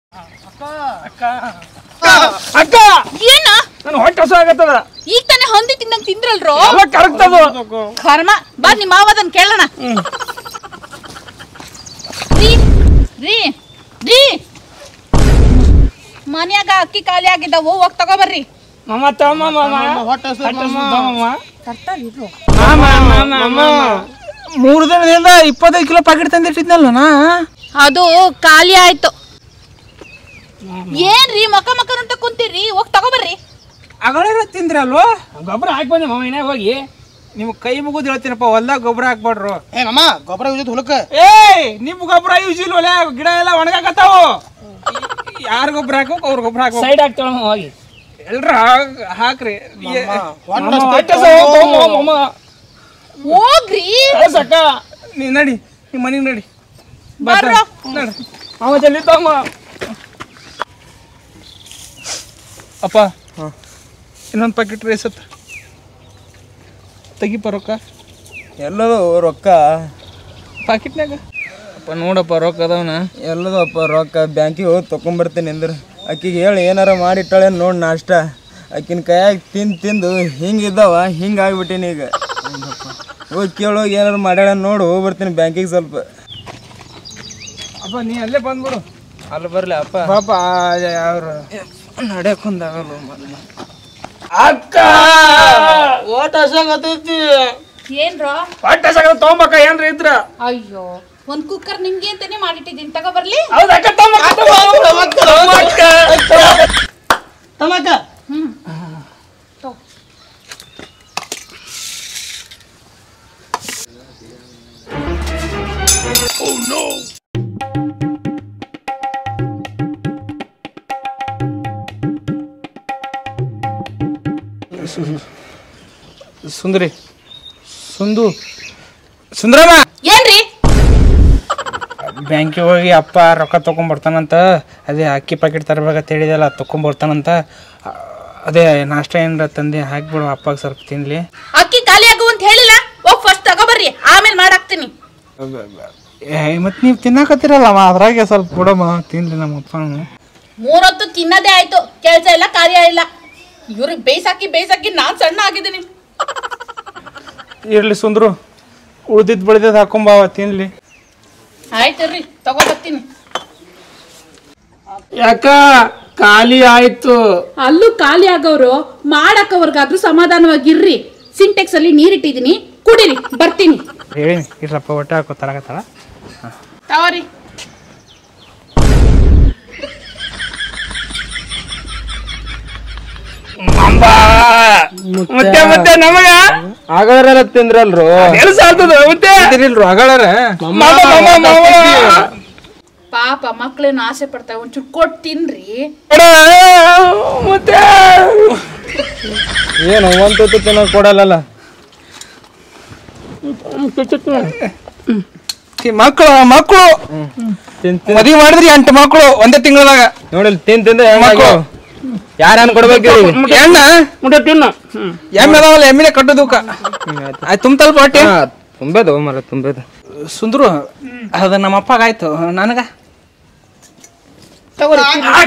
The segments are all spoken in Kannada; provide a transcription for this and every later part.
ಅಕ್ಕ ಏನ ನನ್ ಹೊಟ್ಟೆ ಹಸು ಆಗತ್ತದ ಈಗ ತಾನೇ ಹೊಂದಿ ತಿನ್ನಂಗ್ ತಿಂದ್ರಲ್ರೋ ಎಲ್ಲ ಕರಗ್ತದ ಕರ್ಮ ಬಾ ನಿಮ್ಮ ಮಾವದನ್ ಕೇಳೋಣ ರೀ ರೀ ರೀ ಮನ್ಯಾಗ ಅಕ್ಕಿ ಖಾಲಿ ಆಗಿದ್ದಾವು ಹೋಗ್ ತಗೋಬರ್ರಿ ಮಾಮ ತಮ್ಮ ಮಾಮ ಹೊಟ್ಟೆ ಹಸ್ದು ಹೊಟ್ಟೆ ಹಸ್ದು ಮಾಮ. ಮಾಮ ಮಾಮ ಮಾಮ ಮಾಮ ಮೂರು ದಿನದಿಂದ ಇಪ್ಪತ್ತೈದು ಕಿಲೋ ಪ್ಯಾಕೆಟ್ ತಂದಿಟ್ಟಿದ್ನಲ್ಲ ನಾ ಅದು ಖಾಲಿ ಆಯ್ತು ಏನ್ರಿ ಮಕ ಮಕ ಅಂತ ಕುಂತೀರಿ ಹೋಗ್ ತಗೋಬರ್ರಿ ಅಗಳೇ ತಿಂದ್ರಿ ಅಲ್ವಾ ಗೊಬ್ಬರ ಹಾಕಿ ಬಂದೆ ಮಾಮ ಏನಾಗ ಹೋಗಿ ನಿಮ್ ಕೈ ಮುಗಿದು ಹೇಳ್ತೀನಪ್ಪ ಹೊಲ್ದಾಗ ಗೊಬ್ಬರ ಹಾಕ್ಬೇಡ್ರು ಏ ನಮ್ಮ ಗೊಬ್ಬರ ಯೂಸ್ ಹೊಲಕ್ಕ ಏಯ್ ನಿಮ್ ಗೊಬ್ಬರ ಯೂಸ್ ಇಲ್ಲ ಒಲೆ ಗಿಡ ಎಲ್ಲ ಒಣಗಾಕತ್ತಾವು ಯಾರ್ ಗೊಬ್ಬರ ಹಾಕ್ಬೇಕು ಅವ್ರ ಗೊಬ್ಬರ ಹಾಕ್ಬೇಕು ಸೈಡ್ ಹಾಕ್ತಾಳ ಹೋಗಿ ಎಲ್ರ ಹಾಕ್ರಿ ಏ, ಮಾಮ, ಹೊಟ್ಟೆ ಹಸು ಹೋಗ್ತಾವ ಮಾಮ, ಮಾಮ ಹೋಗ್ರಿ ಕಳ್ಸಕ್ಕ ನೀ ನಡಿ ನಿಮ್ ಮನೆಗ್ ನಡಿ ಬರ್ರೋ. ನಡಿ ಮಾಮ ಜಲ್ದಿ ತಮ್ಮ ಅಪ್ಪ ಇನ್ನೊಂದು ಪ್ಯಾಕೆಟ್ ರೈಸ್ ಅತ್ತ ತೆಗಿಪ ರೊಕ್ಕ ಎಲ್ಲದೋ ರೊಕ್ಕ ಪ್ಯಾಕೆಟ್ನಾಗ ಅಪ್ಪ ನೋಡಪ್ಪ ರೊಕ್ಕ ಅದಾವನ ಎಲ್ಲದಪ್ಪ ರೊಕ್ಕ ಬ್ಯಾಂಕಿಗೆ ಹೋಗಿ ತೊಗೊಂಬರ್ತೀನಿ ಅಂದ್ರೆ ಆಕಿಗೆ ಹೇಳಿ ಏನಾರ ಮಾಡಿಟ್ಟಾಳೆ ನೋಡಿ ನಾಷ್ಟ ಆಕಿನ ಕೈಯಾಗ ತಿಂದು ತಿಂದು ಹಿಂಗಿದ್ದಾವ ಹಿಂಗೆ ಆಗ್ಬಿಟ್ಟೀನಿ ಈಗ ಹೋಗಿ ಕೇಳೋಗಿ ಏನಾರು ಮಾಡ್ಯಾಳ ನೋಡು ಹೋಗಿ ಬರ್ತೀನಿ ಬ್ಯಾಂಕಿಗೆ ಸ್ವಲ್ಪ ಅಪ್ಪ ನೀ ಅಲ್ಲೇ ಬಂದ್ಬಿಡು ಅಲ್ಲಿ ಬರಲಿ ಅಪ್ಪ ಪಾಪ ಅವ್ರು ನಡೆಯಕೊಂದಾಗಲ್ಲ ಅಕ್ಕ ಓಟ ಹಸಾಗತೈತಿ ಏನ್ರೋ ಹೊಟ್ಟೆ ಸಾಕ ತೊಗೊಂಬಕ್ಕ ಏನ್ರ ಇದ್ರ ಅಯ್ಯೋ ಒಂದ್ ಕುಕ್ಕರ್ ನಿಮ್ಗೆ ಅಂತಾನೆ ಮಾಡಿಟ್ಟಿದ್ದೀನಿ ತಗೋಬರ್ಲಿ ಹೌದಾ ಅಕ್ಕ ತೊಗೊಂಬಕ್ಕ ತೊಗೊಂಬಕ್ಕ ತಮಕ ಹ್ಮ್ ಸುಂದರಿ ಸುಂದು ಸುಂದರಮ್ಮ ಏನ್ರಿ ಬ್ಯಾಂಕಿಗೆ ಹೋಗಿ ಅಪ್ಪ ರೊಕ್ಕ ತೊಗೊಂಬರ್ತಾನಂತ ಅದೇ ಅಕ್ಕಿ ಪ್ಯಾಕೆಟ್ ತರಬೇಕಂತ ಹೇಳಿದೆಲ್ಲ ತೊಗೊಂಬರ್ತಾನಂತ ಅ- ಅದೇ ನಾಷ್ಟ ಏನಾರ ತಂದು ಹಾಕ್ಬಿಡು ಅಪ್ಪಗೆ ಸ್ವಲ್ಪ ತಿನ್ಲಿ ಅಕ್ಕಿ ಖಾಲಿ ಆಗು ಅಂತ ಹೇಳಿಲ್ಲ ಹೋಗ್ ಫಸ್ಟ್ ತಗೋಬರ್ರಿ ಆಮೇಲೆ ಮಾಡಾಕ್ತೀನಿ ಮತ್ತು ನೀವು ತಿನ್ನಕತ್ತೀರಲ್ಲಮ್ಮ ಅದ್ರಾಗೆ ಸ್ವಲ್ಪ ಬಿಡಮ್ಮ ತಿನ್ಲಿ ನಮ್ಮ ಅಪ್ಪ ಮೂರೊತ್ತು ತಿನ್ನದೇ ಆಯ್ತು ಕೆಲ್ಸ ಇಲ್ಲ ಕಾರ್ಯ ಇಲ್ಲ ಇವ್ರಿಗೆ ಬೇಯ್ಸಾಕಿ ಬೇಯ್ಸಾಕಿ ನಾನ್ ಸಣ್ಣ ಆಗಿದ್ದೀನಿ ಇರಲಿ ಸುಂದ್ರು ಉಳ್ದಿದ್ದು ಬೆಳ್ದಿದ್ದು ಹಾಕೊಂಬಾವ ತಿನ್ಲಿ ಆಯ್ತು ರೀ ತಗೋಬರ್ತೀನಿ ಯಾಕ ಖಾಲಿ ಆಯ್ತು ಅಲ್ಲೂ ಖಾಲಿ ಆಗೋರು ಮಾಡಕ್ಕವ್ರಿಗಾದ್ರೂ ಸಮಾಧಾನವಾಗಿರ್ರಿ ಸಿಂಟೆಕ್ಸ್ ಅಲ್ಲಿ ನೀರಿಟ್ಟಿದ್ದೀನಿ ಕುಡಿರಿ ಬರ್ತೀನಿ ಹೇಳಿ ಇರ್ಲಪ್ಪ ಹೊಟ್ಟೆ ಹಾಕೋ ತರಕತ್ತಾಳ ತಗೋರಿ ಮತ್ತೆ ಮತ್ತೆ ನಮಗ ಆಗಳರೆಲ್ಲ ತಿಂದ್ರಲ್ರು ಕೆಲಸ ಆಗ್ತದ ಮತ್ತೆ ಇಲ್ರು ಅಗಳರ ಮಾಮ ಮಾಮ ಮಾಮ ಪಾಪ ಮಕ್ಳೇನು ಆಸೆ ಪಡ್ತಾವೆ ಒಂಚೂರು ಕೊಟ್ಟು ತಿನ್ರಿ ಅಡ, ಮತ್ತೆ ಏನು ಒಂದು ತುತ್ತು ತಿನ್ನೋಕೆ ಕೊಡಲ್ಲಲ್ಲ ಮಕ್ಕಳು ಮಕ್ಕಳು ತಿನ್ ತಿನ್ ಮದುವೆ ಮಾಡಿದ್ರಿ ಎಂಟು ಮಕ್ಕಳು ಒಂದೇ ತಿಂಗಳದಾಗ ನೋಡಿಲ್ ತಿನ್ ತಿಂದ ಮಕ್ಕಳು. ಯಾರು ಕೊಡ್ಬೇಕು ಎಣ್ಣ ಮುಟ್ಟೆ ತಿನ್ನು ಹ್ಮ್. ಎಮ್ಮೆ ಅದಾವಲ್ಲ ಎಮ್ಮಿನ ಕಟ್ಟೋದಕ್ಕ ಆಯ್ತು ತುಂಬತಲ್ಪ ಹೊಟ್ಟೆ ತುಂಬೇದು ಮರ ತುಂಬೇದು ಸುಂದ್ರು ಅದ ನಮ್ಮ ಅಪ್ಪಗ ಆಯ್ತು ನನಗ ತಗೋರಿ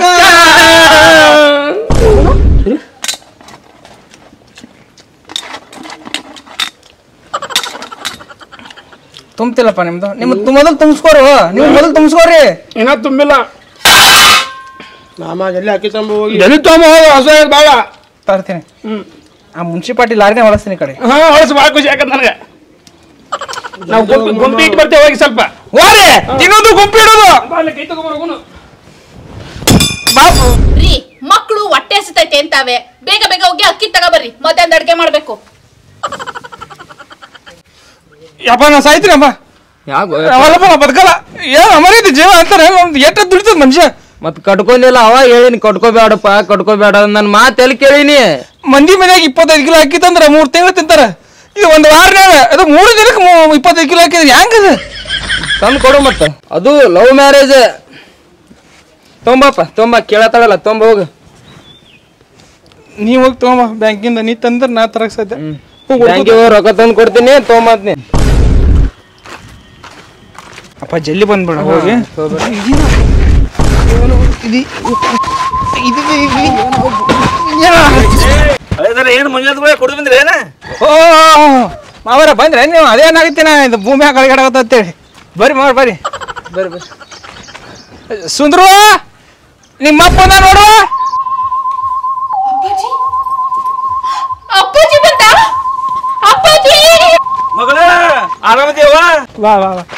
ತುಂಬ್ತಿಲ್ಲಪ್ಪ ನಿಮ್ದು ನಿಮ್ ಮೊದಲು ತುಂಬಿಸ್ಕೋರು ನೀವು ಮೊದಲು ತುಂಬಿಸ್ಕೋರಿ ಇನ್ನ ತುಂಬಿಲ್ಲ ನಾಮ ಎಲ್ಲಿ ಹಾಕಿ ತಂಬ ಹೋಗಿ ಎಲ್ಲಿ ತೊಗೊಂಬ ಹೋಗು ಹೊಸ ಬಾಳ ತರ್ತೀನಿ ಹ್ಮ್ ಆ ಮುನ್ಸಿಪಾಲ್ಟಿ ಲಾರಿನೇ ಹೊಳಸ್ತೀನಿ ಈ ಕಡೆ ಹಾ ಹೊಳಸು ಭಾಳ ಖುಷಿ ಆಗತ್ತೆ ನನಗೆ ನಾವು ಗುಂಪಿ ಗುಂಪಿ ಇಟ್ಟು ಬರ್ತೇವೆ ಹೋಗಿ ಸ್ವಲ್ಪ ಹೋರಿ ತಿನ್ನೋದು ಗುಂಪಿಡೋದು ಬಾ ಅಲ್ಲಿ ಕೈ ತಗೊಂಬ ಹೋಗುನು ಬಾಪು ರೀ ಮಕ್ಕಳು ಹೊಟ್ಟೆ ಹಸಿತೈತೆ ಅಂತಾವೆ ಬೇಗ ಬೇಗ ಹೋಗಿ ಅಕ್ಕಿ ತಗೋಬರ್ರಿ ಮಧ್ಯಾಹ್ನ ಅಡ್ಗೆ ಮಾಡ್ಬೇಕು ಯಪ್ಪ ನಾ ಸಾಯ್ತೀನಪ್ಪ ಯಾಕೆ ಅವಲ್ಲಪ್ಪ ನಾ ಬದುಕಲ್ಲ ಏನ್ ಅಮರೈತಿ ಜೀವ ಅಂತಾರೆ ಎಷ್ಟ ದುಡಿತದ ಮನುಷ್ಯ ಮತ್ ಕಟ್ಕೊಲಿಲ್ಲ ಅವಾಗ ಹೇಳಿನಿ ಕಟ್ಕೋಬೇಡಪ್ಪ ಕಟ್ಕೋಬೇಡ ನನ್ನ ಮಾತು ಎಲ್ಲಿ ಕೇಳಿನಿ ಮಂದಿ ಮನ್ಯಾಗ ಇಪ್ಪತ್ತೈದು ಕಿಲೋ ಅಕ್ಕಿ ತಂದ್ರ ಮೂರ್ ತಿಂಗಳು ತಿಂತಾರ ಇದು ಒಂದು ವಾರನಾಗ ಅದು ಮೂರು ದಿನಕ್ಕೆ ಮೂ- ಇಪ್ಪತ್ತೈದು ಕಿಲೋ ಹಾಕಿದ್ರೆ ಹೆಂಗದ ತಂದು ಕೊಡು ಮತ್ತ ಅದು ಲವ್ ಮ್ಯಾರೇಜ್ ತೊಂಬಪ್ಪ ತೊಂಬ ಕೇಳತ್ತಾಳಲ್ಲ ತೊಂಬ ಹೋಗು ನೀ ಹೋಗಿ ತಗೊಂಬ ಬ್ಯಾಂಕಿಂದ ನೀ ತಂದ್ರ ನಾ ತರಕ್ ಸಾಧ್ಯ ಹೋಗ್ ಬ್ಯಾಂಕಿಗೆ ಹೋಗಿ ರೊಕ್ಕ ತಂದು ಕೊಡ್ತೀನಿ ತೊಂಬತ್ನಿ ಅಪ್ಪ ಜಲ್ದಿ ಬಂದ್ಬಿಡ ಹೋಗಿ ತೊಗೊಂಬರ್ರಿ. ಇದೇನು? ಇದು ಇದು ಏನು ಮುಂಜಾನೆ ಕುಡಿದು ಬಂದ್ರಿ ಏನ ಓ ಮಾವರ ಬಂದ್ರೆ ನೀವು ಅದೇನಾಗುತ್ತೆ ನಾ ಇದು ಭೂಮಿ ಕಳಗಡಾಗತ್ತ ಅಂತೇಳಿ ಬರ್ರಿ ಮಾವ್ರ ಬರ್ರಿ ಬರ್ರಿ ಬರ್ರಿ ಸುಂದ್ರು ನಿಮ್ಮಪ್ಪ ಬಂದ ನೋಡು ಅಪ್ಪಾಜಿ ಬಂದ ಅಪ್ಪಾಜಿ ಮಗಳ ಆರಾಮದೇವ ವಾ ವಾ ವಾ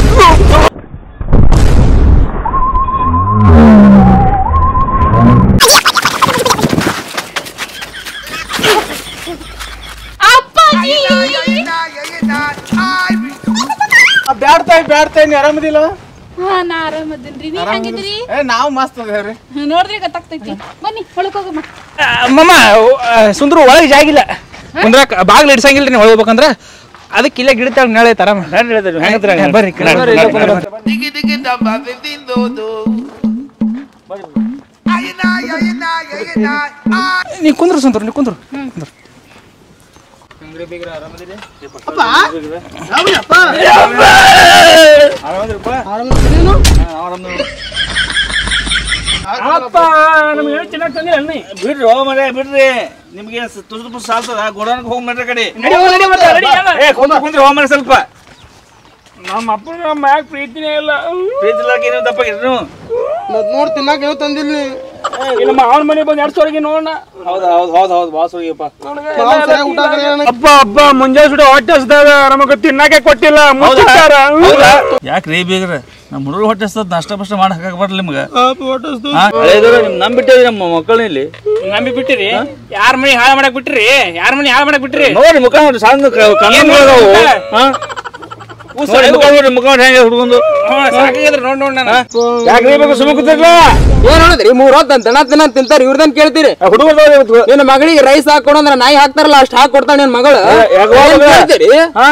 ಅಪ್ಪಾಜಿ ಬ್ಯಾಡ್ತಾಯಿ ಬ್ಯಾಡ್ತಾಯಿ ಆರಾಮದಿಲ್ಲ ಹಾ ನಾ ಆರಾಮದಿನ್ರಿ ನೀವ್ ಹೆಂಗಿದ್ರಿ ಏ ನಾವು ಮಸ್ತ್ ಅದೇವ್ರಿ ನೋಡ್ರಿ ಗೊತ್ತಾಗ್ತೈತಿ ಬನ್ನಿ ಒಳಗ್ ಹೋಗಮ್ಮ ಮಮ್ಮ ಸುಂದ್ರು ಒಳಗೆ ಜಾಗಿಲ್ಲ ಕುಂದ್ರಾಕ ಬಾಗ್ಲು ಇಡ್ಸಂಗಿಲ್ಲ ನೀವು ಒಳಗೆ ಹೋಗ್ಬೇಕಂದ್ರ ಅದಕ್ಕೆ ಇಲ್ಲೇ ಗಿಡತಾಳ ನೆಳೆ ತರ ಬರ್ರಿ ಬರ್ರಿ, ಇಲ್ಲೇ ಕುಂದ್ರಿ. ನೀ ಕುಂದ್ರು ಸುಂದ್ರು ನೀ ಕುಂದ್ರು ಕುಂದ್ರು. ಅಪ್ಪ ನಮ್ಗೆ ಏನು ಚೆನ್ನಾಗಿ ತಂದಿಲ್ಲ ಅನ್ನಿ ಬಿಡ್ರಿ ಹೋ ಮರೆ ಬಿಡ್ರಿ ನಿಮ್ಗೆ ತುರ್ದು ಪುಸ್ ಸಾಲ್ತದ ಗೋಡಾನಕ್ಕೆ ಹೋಗಿ ಮಟ್ರ ಕಡೆ ಏ ಕುಂದ್ರ ಕುಂದ್ರಿ ಹೋ ಮರೆ ಸ್ವಲ್ಪ ನಮ್ಮ ಅಪ್ಪನ ನಮ್ಮ ಮ್ಯಾಗ ಪ್ರೀತಿನೇ ಇಲ್ಲ ಪ್ರೀತಿ ಇಲ್ಲಾಕ ನೀವು ದಪ್ಪ ನೀವು ಮತ್ ನೋಡ್ ತಿನ್ನಾಕ ನೀವು ತಂದಿಲ್ಲ ನೀ ನಮ್ಮ ಮಾವನ ಮನೆ ಬಂದು ಎರಡು ಸಾವಿರಗೆ ನೋಡೋಣ ಹೌದು ಹೌದು ಹೌದು ಹೌದು ಬಾಸ್ ಹೋಗಿಯಪ್ಪ ನಾವ್ ಸರಿಯಾಗ್ ಊಟ ಕರೆಯೋಣ. ಅಪ್ಪ ಅಪ್ಪ ಮುಂಜಾನೆ ಸುಡ ಹೊಟ್ಟೆ ಹಸ್ದಾಗ ನಮಗೆ ತಿನ್ನಕ್ಕೆ ಕೊಟ್ಟಿಲ್ಲ ಮುಚ್ಚಿಟ್ಟಾರ ಯಾಕ್ರಿ ಬೀಗ್ರ ನಮ್ಮ ಹುಡುಗರು ಹೊಟ್ಟೆ ಹಸ್ತದ ನಾಷ್ಟ ಪಷ್ಟ ಮಾಡಿ ಹಾಕಕ್ ಬರಲ್ಲ ನಿಮ್ಗೆ ಹಳೇದವ್ರು ನಿಮ್ ನಂಬಿಟ್ಟಿದ್ರಿ ನಮ್ಮ ಮಕ್ಕಳನ್ನ ಇಲ್ಲಿ ನಂಬಿ ಬಿಟ್ಟಿರಿ ಯಾರ ಮನೆ ಹಾಳು ಮಾಡಕ್ ಬಿಟ್ರಿ ಯಾರ ಮನೆ ಹಾಳು ಮಾಡಕ್ ಬಿಟ್ರಿ ನೋಡಿ ಮುಖ ನೋಡಿ ಸಣ್ಣ ಕಣ್ಣು ನೋಡಿ ಮುಖ ನೋಡಿ ಮುಖ ನೋಡಿ ಹೆಂಗೆ ಹುಡುಗಂದು ಸಾಕಾಗಿದ್ರಿ ನೋಡ್ ನೋಡ್ ನಾನು ಯಾಕ್ರಿ ಬೇಕು ಸುಮ್ಮ ಕೂತಿರ್ಲ ಏನ್ ನೋಡಿದ್ರಿ ಮೂರ್ ಹೊತ್ತ ದನ ತಿನ್ನ ತಿಂತಾರ ಇವ್ರದನ್ ಕೇಳ್ತೀರಿ ಹುಡುಗರು ನಿನ್ನ ಮಗಳಿಗೆ ರೈಸ್ ಹಾಕೊಡು ಅಂದ್ರೆ ನಾಯಿ ಹಾಕ್ತಾರಲ್ಲ ಅಷ್ಟ್ ಹಾಕ್ ಕೊಡ್ತಾಳ ನಿನ್ ಮಗಳು ಯಾಕ್ ಹೋಗಲ್ಲ? ಏನ್ ಕೇಳ್ತೀರಿ ಹಾ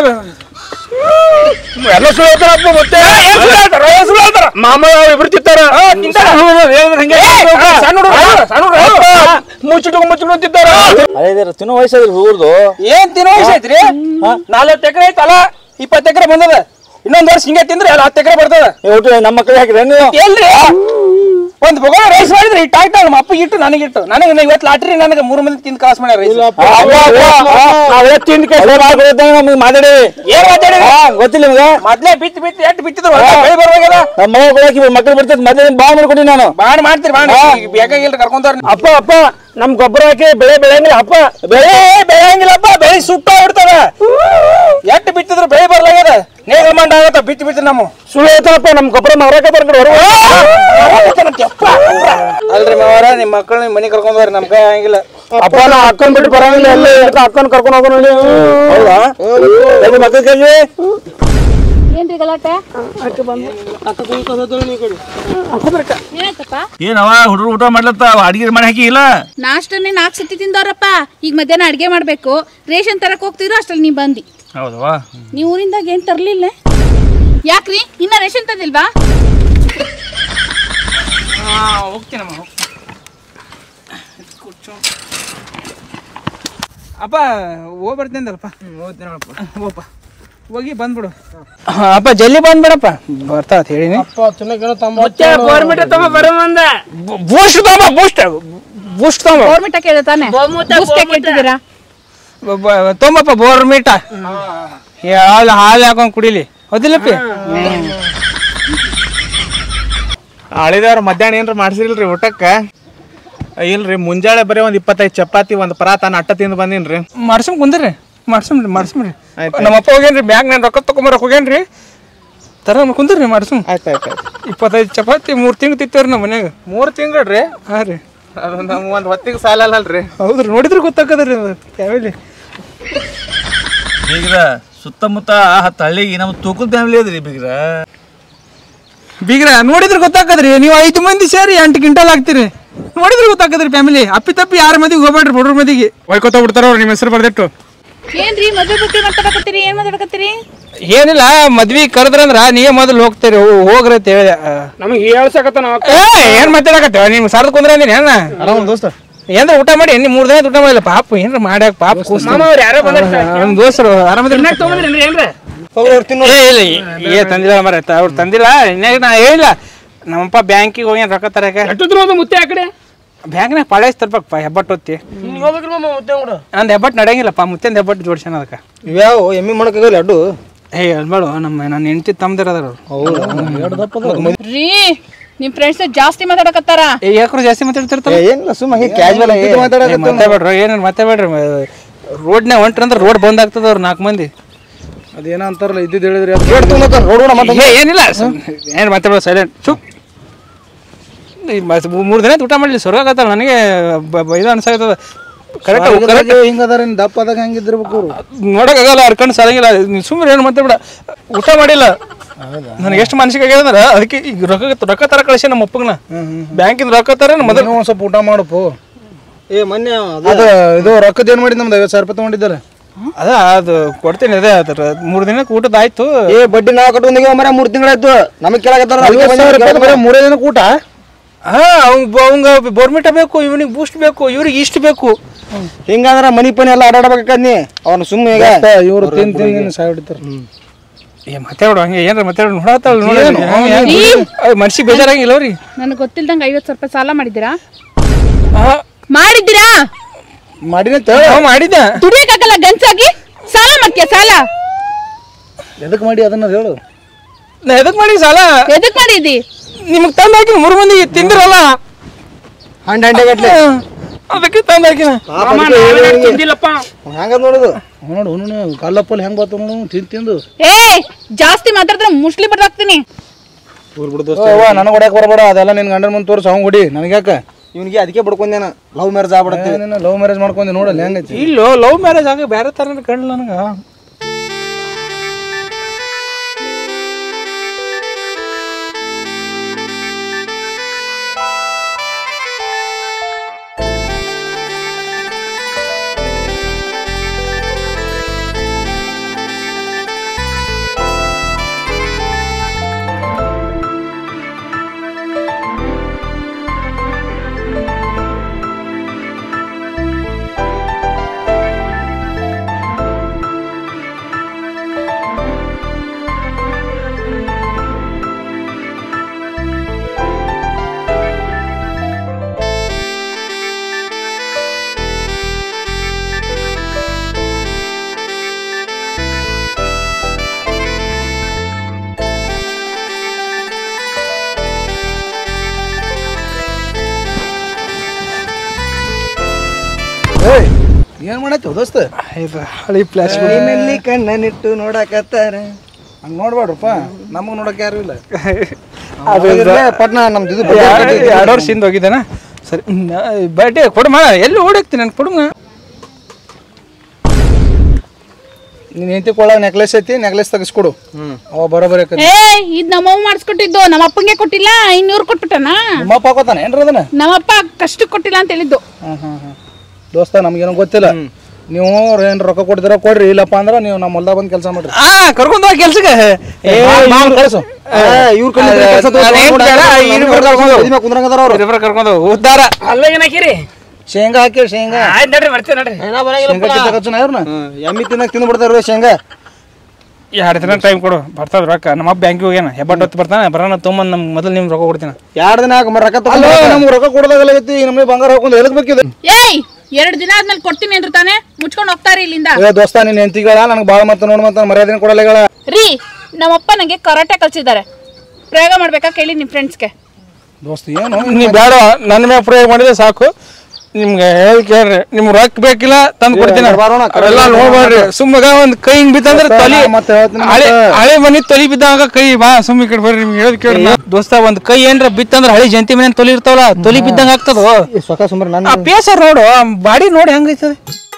ಎಲ್ಲ ಸುಳ್ಳು ಹೇಳ್ತಾರಪ್ಪ ಮತ್ತೆ ಮಾಮ ಇಬ್ರು ತಿಂತಾರ ಮುಚ್ಚಿಟ್ಟು ಮುಚ್ಚಿಟ್ಟು ತಿಂತಾರ ಹಳೇದಾರ ತಿನ್ನೋ ವಯಸ್ಸಾದ್ರಿ ಹುಡುಗರ್ದು ಏನ್ ತಿನ್ನೋ ವಯಸ್ಸು ಐತ್ರಿ ನಾಲ್ವತ್ತು ಎಕರೆ ಐತಲ್ಲ ಇಪ್ಪತ್ತು ಎಕರೆ ಬಂದದ ಇನ್ನೊಂದ್ ವರ್ಷ ಹಿಂಗೆ ತಿಂದ್ರೆ ಅಲ್ಲಿ ಹತ್ತು ಎಕರೆ ಬರ್ತದ ಒಟ್ಟು ನಮ್ಮ ಮಕ್ಕಳಿಗೆ ಹಾಕಿದ್ರೆ ನೀವು ಎಲ್ರಿ ಒಂದ್ ಬೊಗ ರೈಸ್ ಮಾಡಿದ್ರೆ ಇಟ್ಟು ಆಯ್ತಾ ನಮ್ಮ ಅಪ್ಪ ಇಟ್ಟು ನನಗಿಟ್ಟು ನನಗೆ ಇವತ್ತು ಲಾಟ್ರಿ ನನಗೆ ಮೂರು ಮಂದಿ ತಿಂದು ಕಾಸು ಮಾಡ್ಯಾರ ರೈಸ್ ನಮ್ಗೆ ಮಾತಾಡಿ ಏನ್ ಮಾತಾಡಿದ್ರಿ ಗೊತ್ತಿಲ್ಲ ನಿಮ್ಗೆ ಮೊದ್ಲೇ ಬಿತ್ತು ಬಿತ್ತು ಎಷ್ಟು ಬಿತ್ತಿದ್ರು ಬೆಳೆ ಬರುವಾಗೆಲ್ಲ ನಮ್ಮ ಮಗ ಕೊಡಕ್ಕೆ ಮಕ್ಕಳು ಬರ್ತೈತೆ ಮೊದಲೇ ಬಾ ಮಾಡ್ಕೊಡಿ ನಾನು ಬಾಡ್ ಮಾಡ್ತೀರಿ ಬಾಡ್ ಬೇಕಾಗಿಲ್ರಿ ಕರ್ಕೊಂತಾರ ಅಪ್ಪ ಅಪ್ಪ ನಮ್ ಗೊಬ್ಬರ ಹಾಕಿ ಬೆಳೆ ಬೆಳೆಯಂಗಿಲ್ಲ ಅಪ್ಪ ಬೆಳೆ ಬೆಳೆಯಂಗಿಲ್ಲಪ್ಪ ಬೆಳೆ ಸುಟ್ಟ ಬಿಡ್ತದ ಎಟ್ಟು ಬಿತ್ತಿದ್ರು ಬೆಳೆ ಬರ್ಲಾಗ್ಯದ ನೇಗಮಂಡ ಆಗತ್ತ ಬಿತ್ತಿ ಬಿತ್ತಿ ನಮ್ಮ ಸುಳ್ಳು ಐತಪ್ಪ ನಮ್ ಗೊಬ್ಬರ ಮಾರಕ ಬರ್ಕೊಂಡು ಅಲ್ರಿ ಮಾವರ ನಿಮ್ ಮಕ್ಕಳು ನಿಮ್ ಮನಿ ಕರ್ಕೊಂಡ್ ಬರ್ರಿ ನಮ್ ಕೈ ಆಗಂಗಿಲ್ಲ ಅಪ್ಪ ನಾ ಅಕ್ಕನ್ ಬಿಟ್ಟು ಬರಂಗಿಲ್ಲ ಎಲ್ಲ ಅಕ್ಕನ್ ಕರ್ಕೊಂಡ್ ಹೋಗೋಣ ಹೌದಾ ಎಲ್ಲಿ ಮಕ್ಕಳ ಕೈಲಿ ಏನ್ರಿ ಗಲಾಟೆ ಏನಾಯ್ತಪ್ಪ ಏನವ ಹುಡುಗರು ಊಟ ಮಾಡ್ಲತ್ತ ಅಡಿಗೆ ಮಾಡಿ ಹಾಕಿ ಇಲ್ಲ ನಾಷ್ಟನೇ ನಾಲ್ಕು ಸತಿ ತಿಂದವ್ರಪ್ಪ ಈಗ ಮಧ್ಯಾಹ್ನ ಅಡ್ಗೆ ಮಾಡ್ಬೇಕು ರೇಷನ್ ತರಕ್ ಹೋಗ್ತಿದ್ರು ಅಷ್ಟ್ರಲ್ಲಿ ನೀವ್ ಬಂದಿ ಹೌದವಾ ನೀವು ಊರಿಂದಾಗ ಏನ್ ತರ್ಲಿಲ್ಲ ಯಾಕ್ರಿ ಇನ್ನ ರೇಷನ್ ತಂದಿಲ್ವಾ ಹೋಗ್ತೀನಮ್ಮ ಅಪ್ಪ ಹೋಗಿ ಬರ್ತೀನಲ್ಲಪ್ಪ ಹೋಗಪ್ಪ ಹೋಗಿ ಬಂದ್ಬಿಡು ಅಪ್ಪ ಜಲ್ದಿ ಬಂದ್ಬಿಡಪ್ಪ ಬರ್ತಾ ಅಂತ ಹೇಳಿನಿ ಗೌರ್ಮೆಂಟ್ ತಮ್ಮ ಬರೋ ಮುಂದ ಬೂಸ್ಟ್ ತಮ್ಮ ಬೂಸ್ಟ್ ಬೂಸ್ಟ್ ತಮ್ಮ ಗೌರ್ಮೆಂಟ್ ಕೇಳ ತಾನೆ ಬೂಸ್ಟ್ ಯಾಕ್ ಕೇಳ್ತಿದ್ದೀರಾ ತೊಂಬಪ್ಪ ಬೋರ್ಮೀಟ ಹಾಲು ಹಾಲು ಹಾಕೊಂಡ್ ಕುಡಿಲಿ ಹೌದಿಲ್ಲಪ್ಪಿ ಹಳಿದವ್ರ ಮಧ್ಯಾಹ್ನ ಏನ್ರ ಮಾಡ್ಸಿಲ್ರಿ ಊಟಕ್ಕ ಇಲ್ರಿ ಮುಂಜಾನೆ ಬರೀ ಒಂದ್ ಇಪ್ಪತ್ತೈದು ಚಪಾತಿ ಒಂದ್ ಪರಾತ ಅಟ್ಟ ತಿಂದು ಬಂದಿನ್ರಿ ಮಾಡ್ಸಮ್ ಕುಂದ್ರಿ ಮಾಡ್ಸಮ್ರಿ ಮಾಡ್ಸಮ್ರಿ ನಮ್ಮಪ್ಪ ಹೋಗ್ಯಾನ್ರಿ ಬ್ಯಾಂಕ್ ನಾನು ರೊಕ್ಕ ತಗೊಂಬರಕ್ ಹೋಗ್ಯಾನ್ರಿ ತರ ಕುಂದ್ರಿ ಮಾಡ್ಸಮ್ ಆಯ್ತು ಆಯ್ತು ಆಯ್ತು ಇಪ್ಪತ್ತೈದು ಚಪಾತಿ ಮೂರು ತಿಂಗಳು ತಿಂತೇವ್ರಿ ನಮ್ಮ ಮನ್ಯಾಗ ಮೂರು ತಿಂಗಳ್ರಿ ಹಾಂ ರೀ ಅದು ನಮ್ ಒಂದ್ ಹೊತ್ತಿಗೆ ಸಾಲಲ್ಲಲ್ರಿ ಹೌದ್ರಿ ನೋಡಿದ್ರೆ ಗೊತ್ತಾಕದ್ರಿ ಅದು ಫ್ಯಾಮಿಲಿ ಬೀಗ್ರ ಸುತ್ತಮುತ್ತ ಹತ್ತು ಹಳ್ಳಿಗೆ ನಮ್ಮ ತೂಕದ ಫ್ಯಾಮಿಲಿ ಅದ್ರಿ ಬೀಗ್ರ ಬೀಗ್ರ ನೋಡಿದ್ರೆ ಗೊತ್ತಾಕದ್ರಿ ನೀವು ಐದು ಮಂದಿ ಸೇರಿ ಎಂಟು ಕ್ವಿಂಟಲ್ ಹಾಕ್ತೀರಿ ನೋಡಿದ್ರೆ ಗೊತ್ತಾಕದ್ರಿ ಫ್ಯಾಮಿಲಿ ಅಪ್ಪಿ ತಪ್ಪಿ ಯಾರ ಮದಿಗೆ ಹೋಗ್ಬೇಡ್ರಿ ಬಡ್ರ ಮದಿಗೆ ಹೊಯ್ಕೋತ ಬಿಡ್ತಾರ ಅವ್ರು ನಿಮ್ಮ ಹೆಸರು ಬರ್ದಿಟ್ಟು ಏನ್ರಿ ಮದ್ವೆ ಬಗ್ಗೆ ಮಾತಾಡಕತ್ತೀರಿ ಏನ್ ಮಾತಾಡಕತ್ತೀರಿ ಏನಿಲ್ಲ ಮದ್ವಿ ಕರೆದ್ರಂದ್ರ ನೀವೇ ಮೊದಲು ಹೋಗ್ತೀರಿ ಹೋ- ಹೋಗ್ರಿ ಅಂತ ಹೇಳಿದೆ ನಮಗೆ ಹೇಳ್ಸಕತ್ತ ನಾವು ಏ ಏನ್ ಮಾತಾಡಕತ್ತೇವ ನಿಮ್ ಸರ್ದ್ ಕುಂದ್ರ ಅಂದಿನಿ ಏನ ಆರಾಮ ದೋಸ್ತ ಏನ್ರ ಊಟ ಮಾಡಿ ನಿಮ್ ಮೂರ್ ದಿನ ಊಟ ಮಾಡಿಲ್ಲ ಪಾಪ ಏನ್ರ ಮಾಡ್ಯಾಕ ಪಾಪ ಕೂಸ್ ಅವ್ರು ಯಾರೋ ಬಂದ್ರೆ ನಮ್ ದೋಸ್ತರು ಆರಾಮದ್ರಿ ತೊಗೊಂಡ್ರಿ ಏನ್ರ ಏ ಇಲ್ಲ ಏ ತಂದಿಲ್ಲ ಮರ ಅವ್ರು ತಂದಿಲ್ಲ ಇನ್ಯಾಗ ನಾ ಹೇಳಿಲ್ಲ ನಮ್ಮಪ್ಪ ಬ್ಯಾಂಕಿಗೆ ಹೋಗಿ ರೊಕ್ಕ ತರಕ ಎಟ್ಟಿದ್ರು ಅದು ಮುತ್ತೆ ಆ ಕಡೆ ಬ್ಯಾಂಕ್ನಾಗ ಪಾಳೇಸ್ ತರ್ಬೇಕಪ್ಪ ಹೆಬ್ಬಟ್ಟು ಹೊತ್ತಿ ನಂದು ಹೆಬ್ಬಟ್ಟು ನಡೆಯಂಗಿಲ್ಲಪ್ಪ ಮುತ್ತಿಂದ ಹೆಬ್ಬಟ್ಟು ಜೋಡ್ಸ್ಯಾನ ಅದಕ್ಕೆ ಇವ್ಯಾವ ಎಮ್ಮಿ ಮಾಡಕ್ಕಾಗಲ್ಲ ಅಡ್ಡು ಏ ಅಲ್ಬೇಡು ನಮ್ಮ ನನ್ನ ಹೆಂಡತಿ ತಮ್ದಿರದಾರ ರೀ ನಿಮ್ ಫ್ರೆಂಡ್ಸ್ ಜಾಸ್ತಿ ಮಾತಾಡಕತ್ತಾರ ಏ ಯಾಕ್ರು ಜಾಸ್ತಿ ಮಾತಾಡ್ತಿರ್ತಾರ ಏನಿಲ್ಲ ಸುಮ್ಮ ಹಂಗೆ ಕ್ಯಾಶುವಲ್ ಮಾತಾಡ್ಬೇಡ್ರಿ ಏನೇನು ಮಾತಾಡ್ಬೇಡ್ರಿ ರೋಡ್ನಾಗ ಹೊಂಟ್ರಂದ್ರೆ ರೋಡ್ ಬಂದ್ ಆಗ್ತದ ಅವ್ರು ನಾಲ್ಕು ಮಂದಿ ಅದೇನೋ ಅಂತಾರಲ್ಲ ಇದ್ದಿದ್ದು ಹೇಳಿದ್ರಿ ರೇಟ್ ತುಂಬ ರೋಡ್ ಮತ್ತೆ ಏ ಏನಿಲ್ಲ ಏನು ಮಾತಾಡೋ ಸೈಲೆಂಟ್ ಚುಪ್ ಮೂರು ದಿನ ಊಟ ಮಾಡಲಿ ಸ್ವರ್ಗಾಗತ್ತಲ್ಲ ನನಗೆ ಬ- ಬ- ಇದು ಅನ್ಸಾಗತ್ತದ ಕರೆಕ್ಟ್ ಕರೆಕ್ಟ್ ಹಿಂಗದಾರ ದಪ್ಪ ಆದಾಗ ಹೆಂಗಿದ್ದಿರ್ಬೇಕು ಅವ್ರು ನೋಡಕ್ಕಾಗಲ್ಲ ಅರ್ಕೊಂಡು ಸಾಲಂಗಿಲ್ಲ ಸುಮ್ಮನೆ ಏನು ಮಾತಾಡ್ಬೇಡ ಊಟ ಮಾಡಿಲ್ಲ ನನಗೆ ಎಷ್ಟು ಮನಸ್ಸಿಗೆ ಆಗ್ಯದ ಅದಕ್ಕೆ ಈಗ ರೊಕ್ಕ ರೊಕ್ಕ ತರ ಕಳಿಸಿ ನಮ್ಮ ಅಪ್ಪಗನ ಬ್ಯಾಂಕಿಂದ ರೊಕ್ಕ ತರ ಮೊದಲು ಮೊದಲು ಒಂದ್ ಸ್ವಲ್ಪ ಊಟ ಮಾಡಪ್ಪು ಏ ಮೊನ್ನೆ ಅದು ಇದು ರೊಕ್ಕದ ಏನ್ ಮಾಡಿದ್ ನಮ್ದು ಐವತ್ತು ಸಾವಿರ ರೂಪಾಯಿ ತಗೊಂಡಿದ್ದಾರೆ ಅದ ಅದು ಕೊಡ್ತೀನಿ ಅದೇ ಅದ್ರ ಮೂರು ದಿನಕ್ಕೆ ಊಟದ ಆಯ್ತು ಏ ಬಡ್ಡಿ ನಾವು ಕಟ್ಕೊಂಡಿಗೆ ಮರ ಮೂರು ತಿಂಗಳಾಯ್ತು ನಮಗೆ ಕೇಳಕತ್ತಾರ ಐವತ್ತು ಸಾವಿರ ರೂಪಾಯಿ ಬರೀ ಮೂರೇ ದಿನಕ್ಕೆ ಊಟ ಹಾ ಅವಂಗ ಅವಂಗ ಬೋರ್ಮಿಟ ಬೇಕು ಇವನಿಗೆ ಬೂಸ್ಟ್ ಬೇಕು ಇವ್ರಿಗೆ ಇಷ್ಟು ಬೇಕು ಹಿಂಗಂದ್ರ ಮನಿ ಪನಿ ಎಲ್ಲ ಆಡಾಡ್ಬೇಕಾಕದ್ನಿ ಅವ್ನು ಸುಮ್ಮನೆ ಈಗ ಇವರು ತಿನ್ ತಿನ್ ಸಾಯ್ ಹೊಡಿತಾರ ಏ ಮಾತಾಡೋ ಹಂಗೆ ಏನ್ರ ಮಾತಾಡೋ ನೋಡತ್ತಾಳ ಮನ್ಸಿಗೆ ಬೇಜಾರಾಗಿಲ್ಲ ಅವ್ರಿ ನನಗೆ ಗೊತ್ತಿಲ್ದಂಗೆ ಐವತ್ತು ಸಾವಿರ ರೂಪಾಯಿ ಸಾಲ ಮಾಡಿದ್ದೀರಾ ಮಾಡಿದ್ದೀರಾ ಮಾಡಿನ ನಾವು ಮಾಡಿದ್ದ ದುಡಿಯಕ್ಕಾಗಲ್ಲ ಗಂಚಾಗಿ ಸಾಲ ಮಾಡ್ತೀಯ ಸಾಲ ಎದಕ್ ಮಾಡಿ ಅದನ್ನ ಹೇಳು ನಾ ಎದಕ್ ಮಾಡಿ ಸಾಲ ಎದಕ್ ಮಾಡಿದಿ ನಿಮಗೆ ತಂದು ಹಾಕಿ ಮೂರು ಮಂದಿ ತಿಂದಿರಲ್ಲ ಹಂಡೆ ಹಂಡೆ ಗಟ್ಲೆ ಅದಕ್ಕೆ ತಂದು ಹಾಕಿನ ತಿಂದಿಲ್ಲಪ್ಪ ಹಂಗ ನೋಡುದು ನೋಡು ನೋಡು ಕಲ್ಲಪ್ಪಲ್ಲಿ ಹೆಂಗ್ ಬರ್ತಾವ ನೋಡು ತಿಂದು ತಿಂದು ಏ ಜಾಸ್ತಿ ಮಾತಾಡಿದ್ರೆ ಮುಸ್ಲಿ ಬಡ್ದಾಕ್ತೀನಿ ನನಗೆ ಹೊಡ್ಯಾಕ ಬರಬೇಡ ಅದೆಲ್ಲ ನಿನ್ ಗಂಡನ ಮುಂದೆ ತೋರಿಸಿ ಅವ್ನು ಹೊಡಿ ನನಗೆ ಯಾಕೆ ಇವನಿಗೆ ಅದಕ್ಕೆ ಬಡ್ಕೊಂಡೇನ ಲವ್ ಮ್ಯಾರೇಜ್ ಆಗ್ಬಿಡತ್ತೆ ಲವ್ ಮ್ಯಾರೇಜ್ ಮಾಡ್ಕೊಂಡೆ ನೋಡಲ್ಲ ಹೆಂಗೈತಿ ಇಲ್ಲೋ ಲವ್ ಮ್ಯಾರೇಜ್ ಆಗ ಬೇರೆ ತರ ಕಣ್ಣ ನನಗೆ ಏಯ್ ಏನ್ ಮಾಡತ್ತಿ ದೋಸ್ತ ಇದು ಹಳಿ ಪ್ಲಾಸ್ ಕಣ್ಣಿನಲ್ಲಿ ಕಣ್ಣನಿಟ್ಟು ನೋಡಕತ್ತಾರ ಹಂಗ್ ನೋಡ್ಬೇಡ್ರಪ್ಪ ನಮಗ್ ನೋಡಕ್ ಯಾರು ಇಲ್ಲ ಪಟ್ನ ನಮ್ದು ಇದು ಎರಡು ವರ್ಷ ಹಿಂದೆ ಹೋಗಿದ್ದಾನ ಸರಿ ಬರ್ಡೇ ಕೊಡಮ್ಮ ಎಲ್ಲಿ ಓಡಾಕ್ತೀನಿ ನಾನು ಕೊಡುಮ ನೀನ್ ಹೆಂಡತಿ ಕೊಳ ನೆಕ್ಲೆಸ್ ಐತಿ ನೆಕ್ಲೆಸ್ ತೆಗಿಸ್ಕೊಡು ಅವ ಬರೋಬರಿ ಆಕತಿ ಏ ಇದ್ ನಮ್ಮವ್ ಮಾಡಿಸ್ಕೊಟ್ಟಿದ್ದು ನಮ್ಮ ಅಪ್ಪಂಗೆ ಕೊಟ್ಟಿಲ್ಲ ಇನ್ನೂರು ಕೊಟ್ಬಿಟ್ಟನ ನಿಮ್ಮಪ್ಪ ಹಾಕೋತಾನೆ ಏನ್ರ ಅದನ್ನ ನಮ್ಮಪ್ಪ ಕಷ್ಟಕ್ಕೆ ಕೊಟ್ಟಿಲ್ಲ ಅಂತ ಹೇಳಿದ್ದು ಹ್ಮ್ ಹ್ಮ್ ಹ್ಮ್ ದೋಸ್ತ ನಮ್ಗೇನೋ ಗೊತ್ತಿಲ್ಲ ನೀವು ಏನ್ ರೊಕ್ಕ ಕೊಡ್ತೀರ ಕೊಡ್ರಿ ಇಲ್ಲಪ್ಪ ಅಂದ್ರ ನೀವು ನಮ್ಮ ಹೊಲ್ದಾಗ ಬಂದ್ ಕೆಲಸ ಮಾಡ್ರಿ ಆ ಕರ್ಕೊಂಡು ಹೋಗಿ ಕೆಲ್ಸಕ್ಕೆ ಏ ಕಳ್ಸು ಇವ್ರ ಕುಂದ್ರಂಗದಾರ ಅವ್ರು ಇವ್ರ ಕರ್ಕೊಂಡು ಹೋಗಿ ಉದ್ದಾರ ಅಲ್ಲ ಏನಾಕಿರಿ ಶೇಂಗಾ ಹಾಕಿ ಶೇಂಗಾ ಆಯ್ತು ನಡ್ರಿ ಬರ್ತೀವಿ ನಡ್ರಿ ಶೇಂಗಾ ಕಿತ್ತಕಚ್ಚನ ಇವ್ರನ್ನ ಎಮ್ಮಿ ತಿನ್ನಕ್ ತಿಂದು ಬಿಡ್ತಾರ ಶೇಂಗಾ ಎರಡು ದಿನ ಟೈಮ್ ಕೊಡು ಬರ್ತದ ರೊಕ್ಕ ನಮ್ಮ ಅಪ್ಪ ಬ್ಯಾಂಕಿಗೆ ಹೋಗ್ಯಾನ ಹೆಬ್ಬಟ್ಟು ಹೊತ್ತು ಬರ್ತಾನೆ ಬರೋಣ ತೊಗೊಂಬಂದು ನಮ್ಗೆ ಮೊದಲು ನಿಮ್ಗೆ ರೊಕ್ಕ ಕೊಡ್ತೀನಿ ಎರಡ್ ದಿನ ಹಾಕ ರೊಕ್ಕ ಅಲ್ಲ ತಗೊಂಡ್ ನಮ್ಗೆ ರೊಕ್ಕ ಕೊಡದಾಗಲಾಗೈತಿ ನಮ್ಗೆ ಬಂಗಾರ ಹಾಕೊಂಡು ಎದಕ್ ಬೇಕಿದೆ ಏಯ್ ಎರಡು ದಿನ ಆದ್ಮೇಲೆ ಕೊಡ್ತೀನಿ ಅಂದ್ರು ತಾನೆ ಮುಚ್ಕೊಂಡು ಹೋಗ್ತಾರೆ ಇಲ್ಲಿಂದ ಏ ದೋಸ್ತ ನಿನ್ ಹೆಂಡತಿಗಳ ನನಗೆ ಭಾಳ ಮತ್ತೆ ನೋಡ್ ಮತ್ತೆ ಮರ್ಯಾದೆ ಕೊಡಲ್ಲ ರೀ ನಮ್ಮಪ್ಪ ನಂಗೆ ಕರಾಟೆ ಕಲ್ಸಿದ್ದಾರೆ ಪ್ರಯೋಗ ಮಾಡ್ಬೇಕಾ ಕೇಳಿ ನಿಮ್ ಫ್ರೆಂಡ್ಸ್ಗೆ ದೋಸ್ತ ಏನು ನೀವು ಬೇಡ ನನ್ನ ಮೇಲೆ ಪ್ರಯೋಗ ಮಾಡಿದ್ರೆ ಸಾಕು ನಿಮ್ಗೆ ಹೇಳಿ ಕೇಳ್ರಿ ನಿಮ್ಗೆ ರೊಕ್ಕ ಬೇಕಿಲ್ಲ ತಂದು ಕೊಡ್ತೀನಿ ಬರೋಣ, ಅವೆಲ್ಲ ನೋಡ್ಬೇಡ್ರಿ ಸುಮ್ಮಗ ಒಂದ್ ಕೈ ಹಿಂಗ್ ಬಿತ್ತಂದ್ರೆ ದೋಸ್ತ, ತೊಲಿ ನಾ ಮತ್ತೆ ಹೇಳ್ತೀನಿ ಹಳೆ ಮತ್ತೆ. ಹಳೆ ಮನಿ ತೊಲಿ ಬಿದ್ದಾಗ ಕೈ ಬಾ ಸುಮ್ಮನೆ ಕಡೆ ಬರ್ರಿ ನಿಮ್ಗೆ ಹೇಳೋದ್ ಕೇಳಿ ದೋಸ್ತ ಒಂದ್ ಕೈ ಏನ್ರ ಬಿತ್ತಂದ್ರೆ ಹಳಿ ಜಂತಿ ಮನೆ ತೊಲಿ ಇರ್ತಾವಲ್ಲ ತೊಲಿ ಬಿದ್ದಂಗ ಆಗ್ತದೋ ಸೊಕ್ಕ ಸುಮ್ರ ನನ್ನ ಆ ಪೇಸರ್ ನೋಡು ಬಾಡಿ ನೋಡಿ ಹೆಂಗೈತದೆ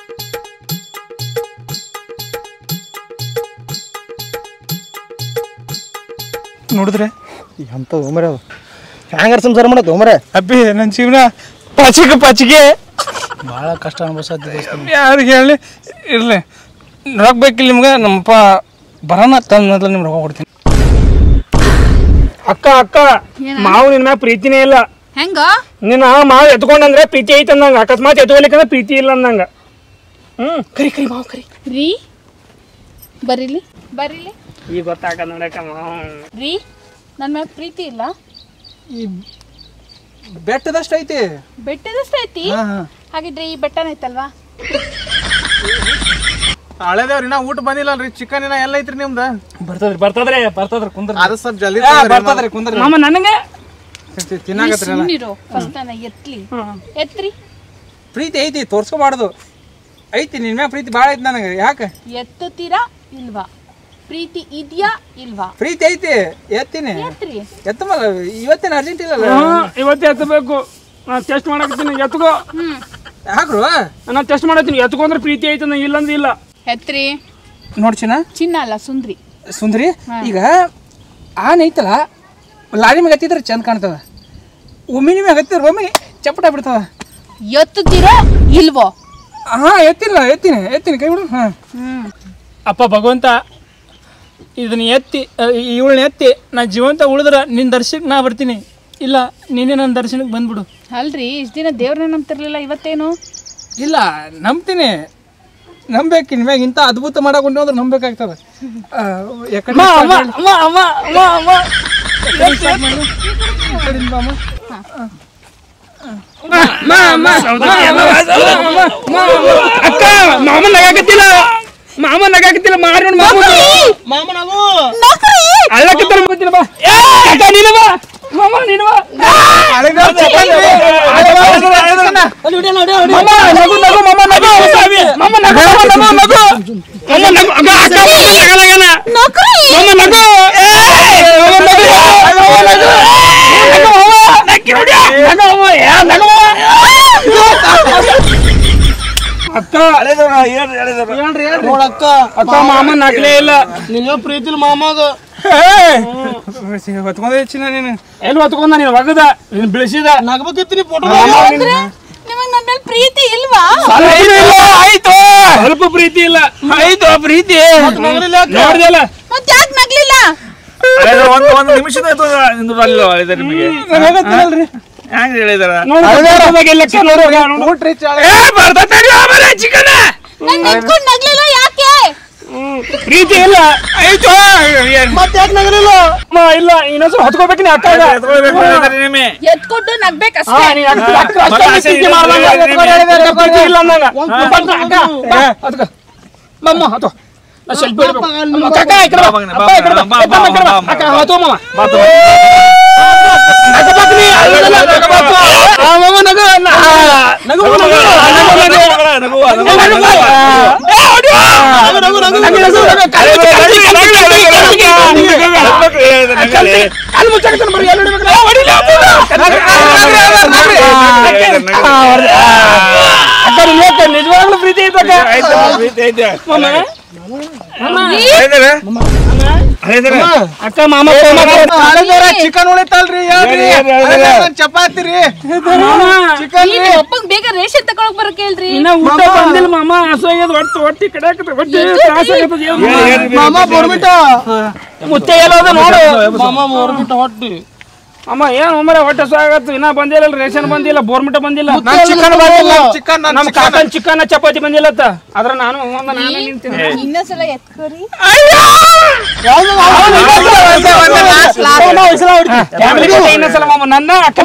ನೋಡಿದ್ರೆ ಅಂತ ಉಮರೆ ಹ್ಯಾಂಗಾರ ಸಂಸಾರ ಮಾಡತ್ ಉಮರೆ ಅಬ್ಬಿ ನನ್ನ ಜೀವನ ಪಾಚಿಗೆ ಪಾಚಿಗೆ ಭಾಳ ಕಷ್ಟ ಅನ್ಭವಿಸತ್ತಿ ದೋಸ್ತ ಯಾರಿಗೆ ಹೇಳಿ ಇರ್ಲಿ ರೊಕ್ಕ ಬೇಕಿಲ್ಲ ನಿಮ್ಗೆ ನಮ್ಮಪ್ಪ ಬರೋಣ ತಂದು ಮೊದಲು ನಿಮ್ಗೆ ರೊಕ್ಕ ಕೊಡ್ತೀನಿ ಅಕ್ಕ ಅಕ್ಕ ಮಾವು ನಿನ್ನ ಮ್ಯಾಗ ಪ್ರೀತಿನೇ ಇಲ್ಲ ಹೆಂಗ ನಿನ್ನ ಮಾವು ಎತ್ಕೊಂಡಂದ್ರೆ ಪ್ರೀತಿ ಐತೆ ಅಂದಂಗ ಅಕಸ್ಮಾತ್ ಎತ್ಕೊಲಿಕ್ಕಂದ್ರೆ ಪ್ರೀತಿ ಇಲ್ಲ ಅಂದಂಗ ಹ್ಮ್ ಕರಿ ಕರಿ ಮಾವು ಕರಿ ರೀ ಬರೀಲಿ ಬರೀಲಿ ಈಗ ಗೊತ್ತಾಗ ನೋಡಕ್ಕ ಮಾವು ರೀ ನನ್ನ ಮ್ಯಾಗ ಪ್ರೀತಿ ಇಲ್ಲ ಈ ಬೆಟ್ಟದಷ್ಟು ಐತಿ ಬೆಟ್ಟದಷ್ಟು ಐತಿ ಹಾ ಹಾ ಹಾಗಿದ್ರೆ ಈ ಬೆಟ್ಟನ ಐತಲ್ವಾ ಹಳೆದೇವ್ರಿ ನಾ ಊಟ ಬಂದಿಲ್ಲಲ್ರಿ ಚಿಕನ್ ಇನ್ನ ಎಲ್ಲ ಐತ್ರಿ ನಿಮ್ದ ಬರ್ತದ್ರಿ ಬರ್ತದ್ರಿ ಬರ್ತದ್ರಿ ಕುಂದ್ರ ಅದು ಸ್ವಲ್ಪ ಜಲ್ದಿ ಬರ್ತದ್ರಿ ಕುಂದ್ರಿ ಮಾಮ ನನಗೆ ತಿನ್ನಾಕತ್ರಿ ಸುಮ್ಮನಿರು ಫಸ್ಟ್ ನನ್ನ ಎತ್ಲಿ ಎತ್ರಿ ಪ್ರೀತಿ ಐತಿ ತೋರ್ಸ್ಕೋಬಾರ್ದು ಐತಿ ನಿನ್ ಮ್ಯಾಗ ಪ್ರೀತಿ ಭಾಳ ಐತಿ ನನಗೆ ಯಾಕೆ ಎತ್ತುತ್ತೀರಾ ಇಲ್ವಾ ಪ್ರೀತಿ ಇದ್ಯಾ ಇಲ್ವಾ ಪ್ರೀತಿ ಐತಿ ಎತ್ತೀನಿ ಎತ್ರಿ ಎತ್ತಮಲ್ಲ ಇವತ್ತೇನು ಅರ್ಜೆಂಟ್ ಇಲ್ಲಲ್ಲ ಇವತ್ತು ಎತ್ತಬೇಕು ನಾ ಟೆಸ್ಟ್ ಮಾಡಕತ್ತೀನಿ ಎತ್ಕೋ ಹ್ಮ್ ಯಾಕ್ರು ನಾ ಟೆಸ್ಟ್ ಮಾಡತ್ತೀನಿ ಎತ್ಕೊಂಡ್ರೆ ಪ್ರೀತಿ ಐತೆ ನಾ ಇಲ್ಲಂದ್ರೆ ಇಲ್ಲ ಎತ್ರಿ ನೋಡ್ಚಿನ ಚಿನ್ನ ಅಲ್ಲ ಸುಂದ್ರಿ ಸುಂದ್ರಿ ಈಗ ಆನೆ ಐತಲ್ಲ ಲಾರಿ ಮ್ಯಾಗ ಹತ್ತಿದ್ರೆ ಚಂದ ಕಾಣ್ತದ ಒಮ್ಮಿನ ಮ್ಯಾಗ ಹತ್ತಿದ್ರೆ ಒಮ್ಮೆ ಚಪ್ಪಟ ಬಿಡ್ತದ ಎತ್ತುತ್ತೀರೋ ಇಲ್ವೋ ಹಾ ಎತ್ತಿಲ್ಲ ಎತ್ತೀನಿ ಎತ್ತೀನಿ ಕೈ ಬಿಡು ಹಾ ಹ್ಮ್ ಅಪ್ಪ ಭಗವಂತ ಇದನ್ನ ಎತ್ತಿ ಇವಳನ್ನ ಎತ್ತಿ ನಾ ಜೀವಂತ ಉಳಿದ್ರೆ ನಿನ್ನ ದರ್ಶನಕ್ಕೆ ನಾ ಬರ್ತೀನಿ ಇಲ್ಲ ನೀನೇ ನನ್ನ ದರ್ಶನಕ್ಕೆ ಬಂದ್ಬಿಡು ಅಲ್ರಿ ಇಷ್ಟ ದಿನ ದೇವ್ರನ್ನ ನಂಬ್ತಿರ್ಲಿಲ್ಲ ಇವತ್ತೇನು ಇಲ್ಲ ನಂಬ್ತೀನಿ ನಂಬೇಕು ಇನ್ಮ್ಯಾಗ ಇಂಥ ಅದ್ಭುತ ಮಾಡಕೊಂಡು ಅಂದ್ರೆ ನಂಬೇಕಾಗ್ತದ ಆ, ಯಾಕಂದ್ರೆ ಈ ಕಡೆಯಿಂದ ಬಾ ಅಮ್ಮ. ಅಕ್ಕ ಮಾಮ ನಗಾಕತ್ತಿಲ್ಲ ಮಾಮ ನಗಾಕತ್ತಿಲ್ಲ ಮಾರಿ ನೋಡಿ ಮಾಮ ಅಳ್ಳಕತ್ತಾರ ಗೊತ್ತಿಲ್ಲ ಬಾ ಏ, ಅಕ್ಕ ನೀನು ಬಾ ಮಾಮ ನೀನು ಬಾ ಮಾಮ ನಗು ನಗು ಮಾಮ ನಗು ಮಾಮ ನಗು ಮಾಮ ನಗು ನಗು ಮಾಮ ನಗು ಅಕ್ಕ ಅಕ್ಕ ಮಾಮ ನಗಲಗನ ಮಾಮ ನಗು ಏ, ಮಾಮ ನಗು ಮಾಮ ನಗು ನಗು ಮಾಮ ನಕ್ಕಿ ಹೊಡ್ಯಾ. ನಗು ಮಾಮ ಏ, ನಗು ಮಾಮ ಅಕ್ಕ ನೋಡಕ್ಕ ಅಕ್ಕ ಮಾಮ ನಗ್ಲೇ ಇಲ್ಲ ನಿನ್ನ ಪ್ರೀತಿಲ್ ಮಾಮಗ ಹೊತ್ಕೊಂಡೆ ಚಿನ್ನ ನೀನು ಎಲ್ಲಿ ಹೊತ್ಕೊಂಡ ನೀನು ಒಗದ ನೀನು ಬೆಳೆಸಿದ ನಗಬೇಕಿತ್ತು ಫೋಟೋ ನಿಮಗ್ ನನ್ನ ಮೇಲೆ ಪ್ರೀತಿ ಇಲ್ವಾ ಆಯ್ತು ಸ್ವಲ್ಪ ಪ್ರೀತಿ ಇಲ್ಲ ಆಯ್ತು ಪ್ರೀತಿ ನೋಡ್ದಲ್ಲ ಮತ್ ಯಾಕೆ ನಗ್ಲಿಲ್ಲ ಒಂದು ಒಂದು ನಿಮಿಷದ ನಿಂದ್ರು ಅಲ್ಲ ಹೇಳಿದಾರೆ ನಿಮಗೆ ಹೆಂಗ್ ಹೇಳಿದಾರ ಲೆಕ್ಕ ನೋಡುವಾಗ ಚಿಕನ್ ನಾನ್ ನಿಂತ್ಕೊಂಡ್ ನಗ್ಲಿಲ್ಲ ಯಾಕೆ ಪ್ರೀತಿ ಇಲ್ಲ ಆಯ್ತು ಮತ್ತೆ ಯಾಕೆ ನಗಲಿಲ್ಲ ಇಲ್ಲ ಇನ್ನೊಂದ್ಸಲ ಹೊತ್ಕೋಬೇಕು ನೀ ಅಕ್ಕ ನಿಮ್ಮೆ ಎತ್ಕೊಂಡು ನಗ್ಬೇಕಷ್ಟೇ ಹಾ, ನೀನ್ ಅಕ್ಕ- ಅಕ್ಕ ಅಷ್ಟೇ ಪ್ರೀತಿ ಮಾಡ್ದಂಗೆ. ಅಕ್ಕ ಪ್ರೀತಿ ಇಲ್ಲ ಅಂದಂಗ. ಬಟ್ ಅಕ್ಕ, ಬಾ, ಹತ್ಕೋ. ಮಮ್ಮ, ಹತ್ಕೋ. ನಾ ಸ್ವಲ್ಪ ಹಿಡ್ಬೇಕು. ಅಮ್ಮ, ಕಾಕ, ಈ ಕಡೆ ಬಾ. ಅಪ್ಪ, ಈ ಕಡೆ ಬಾ. ಬಾ, ಅಪ್ಪ, ಈ ಕಡೆ ಬಾ. ಬಾ, ಬಾ, ಅಕ್ಕ, ಹತ್ತು ಮಾಮ. ನಗಬೇಕು ನೀ, ಅಲ್ಲಿಂದ ನಗಬೇಕು. ಆ, ಮಾಮ, ನಗು. ನಾ- ನಗು, ನಗು. ನಗು, ನಗು. ಏ, ಹೊಡಿಯೋ. ನಗು, ನಗು, ನಗು, ನಗು, ನಗು. ಕಲ್ಲು ಮುಚ್ಚಿ, ಕಲ್ಲು ಮುಚ್ಚಿ, ಕಲ್ಲು ಮುಚ್ಚಿ, ಕಲ್ಲು ಮುಚ್ಚಿ. ಕಲ್ಲು ಕಲ್ಲು ಮುಚ್ಚಾಕತ್ತಾನ ಬರ್ರಿ, ಎಲ್ಲಿ ಹಿಡಿಬೇಕು? ಏ, ಹೊಡಿಲಿ, ಹೊಡಿಲಿ. ನಗ್ರಿ, ನಗ್ರಿ, ನಗ್ರಿ, ನಗ್ರಿ. ಆ, ಹೊಡ್ದೆ. ಅಕ್ಕ ನಿನ್ನ ನಿಜವಾಗ್ಲೂ ಪ್ರೀತಿ ಐತಕ್ಕ ಅಕ್ಕ ಮಾಮ ಚಿಕನ್ ಉಳಿತಲ್ರಿ ಹೇಳ್ರಿ ಹಳೆದವ್ರ ಚಪಾತಿ ರೀ ಚಿಕನ್ ನೀನು ಒಪ್ಪಂಗ್ ಬೇಗ ರೇಷನ್ ತಗೊಳಕ್ ಬರಕ್ ಹೇಳ್ರಿ ಇನ್ನ ಊಟ ಬಂದಿಲ್ಲ ಮಾಮ ಹಸುವಾಗ್ಯದ ಹೊಟ್ಟು ಹೊಟ್ಟಿ ಕಡೆ ಹೊಟ್ಟಿ ತ್ರಾಸ ಆಗತ್ತದ ಮಾಮ ಬೋರ್ಬಿಟ್ಟ ಮುತ್ತೆ ಎಲ್ಲದ ನೋಡು ಮಾಮ ಬೋರ್ಮಿಟ ಹೊಟ್ಟಿ ಅಮ್ಮ ಏನ್ ಒಮ್ಮರೆ ಹೊಟ್ಟೆ ಹಸು ಇನ್ನ ಬಂದಿಲ್ಲ ರೇಷನ್ ಬಂದಿಲ್ಲ ಬೋರ್ಮಿಟ ಬಂದಿಲ್ಲ ನಾನ್ ಚಿಕನ್ ಬಂದಿಲ್ಲ ಚಿಕನ್ ನಮ್ ಕಾಕನ್ ಚಿಕನ್ ಚಪಾತಿ ಬಂದಿಲ್ಲತ್ತ ಆದ್ರ ನಾನು ಒಂದ ನಾನೇ ನಿಂತೀನಿ ಇನ್ನೊಂದ್ಸಲ ಎತ್ಕೋರಿ ಇನ್ನೊಂದ್ಸಲ ಮಾಮ ನನ್ನ ಅಕ್ಕ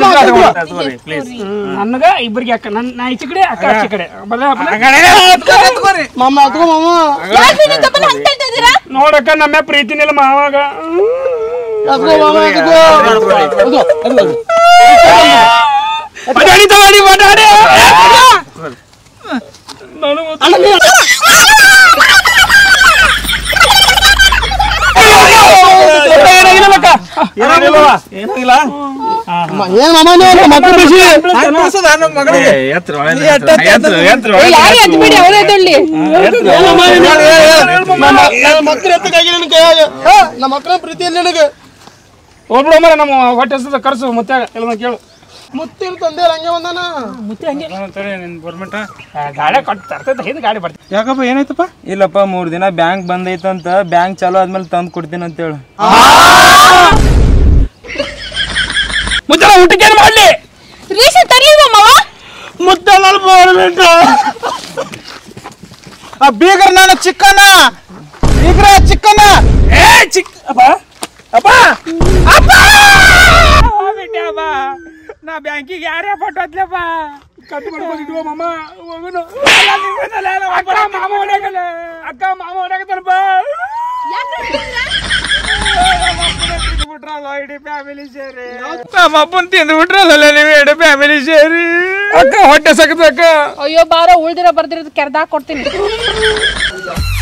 ನನ್ಗ ಇಬ್ಬರಿಗೆ ಅಕ್ಕ ನನ್ ನಾ ಈಚೆ ಕಡೆ ಅಕ್ಕ ಆಚೆ ಕಡೆ ಬಲ್ಲ ಮಾಮ ಅದ್ಕೋ ಮಾಮ ಯಾಕೆ ನೀವು ತಪ್ಪನ ಹಂಗ್ ಹೇಳ್ತಾ ಇದ್ದೀರಾ ನೋಡಕ್ಕ ನಮ್ಮ ಪ್ರೀತಿನಿಲ್ಲ ಮಾವಾಗ ಬಟಾಣಿ ತಗೊಳ್ಳಿ ಬಟಾಣಿ ನಾನು ಏನಾಗಿಲ್ಲಕ್ಕ ಏನಾಗಿಲ್ಲ ಯಾರು ಎತ್ಬಿಡಿ ಅವರೇ ಎದ್ದೊಳ್ಳಿ ಹೋಗ್ಬಿಡು ಮರ ನಮ್ಮ ಹೊಟ್ಟೆ ಹಸ್ತದ ಕರ್ಸು ಮುತ್ತೆ ಎಲ್ಲ ಕೇಳು ಮುತ್ತಿನ ತಂದೆ ಹಂಗೆ ಒಂದನ ಮುತ್ತೆ ಹಂಗೆ ಗೌರ್ಮೆಂಟ್ ಗಾಡಿ ಕಟ್ ತರ್ತೈತೆ ಹಿಂದೆ ಗಾಡಿ ಬರ್ತೀವಿ ಯಾಕಪ್ಪ ಏನಾಯ್ತಪ್ಪ ಇಲ್ಲಪ್ಪ ಮೂರ್ ದಿನ ಬ್ಯಾಂಕ್ ಬಂದ್ ಐತಂತ ಬ್ಯಾಂಕ್ ಚಾಲು ಆದ್ಮೇಲೆ ತಂದ್ ಕೊಡ್ತೀನಿ ಅಂತ ಹೇಳು ಮುತ್ತೆ ಊಟಕ್ಕೆ ಏನು ಮಾಡ್ಲಿ ರೇಷನ್ ತರ್ಲಿಲ್ವಾ ಮಾವ ಮುತ್ತೆ ಗೌರ್ಮೆಂಟ್ ಆ ಬೀಗರ್ ನಾನು ಚಿಕ್ಕನ ಬೀಗ್ರ ಚಿಕ್ಕನ ಏ ಚಿಕ್ಕ ಅಪ್ಪ ಅಪ್ಪ ಅಪ್ಪ ಬಿಟ್ಟೆ ಅಪ್ಪ ನಾ ಬ್ಯಾಂಕಿಗೆ ಯಾರೇ ಪಟ್ಟೋದ್ಲಪ್ಪ ಕಟ್ಟು ಮಾಡ್ಕೊಂಡಿದ್ವ ಮಾಮ ಹೋಗುನು ಅಕ್ಕ ಮಾಮ ಹೊಡ್ಯಾಕಲ್ಲ ಅಕ್ಕ ಮಾಮ ಹೊಡ್ಯಾಕತ್ತಾರಪ್ಪ ಬಿಟ್ರಲ್ಲ ಇಡೀ ಫ್ಯಾಮಿಲಿ ಸೇರಿ ನಮ್ಮ ಅಪ್ಪನ್ ತಿಂದು ಬಿಟ್ರಲ್ಲ ನೀವು ಇಡೀ ಫ್ಯಾಮಿಲಿ ಸೇರಿ ಅಕ್ಕ ಹೊಟ್ಟೆ ಸಕತ್ತ ಅಕ್ಕ ಅಯ್ಯೋ ಬಾರೋ ಉಳ್ದಿರ ಬರ್ದಿರೋದು ಕೆರ್ದಾಕ್ ಕೊಡ್ತೀನಿ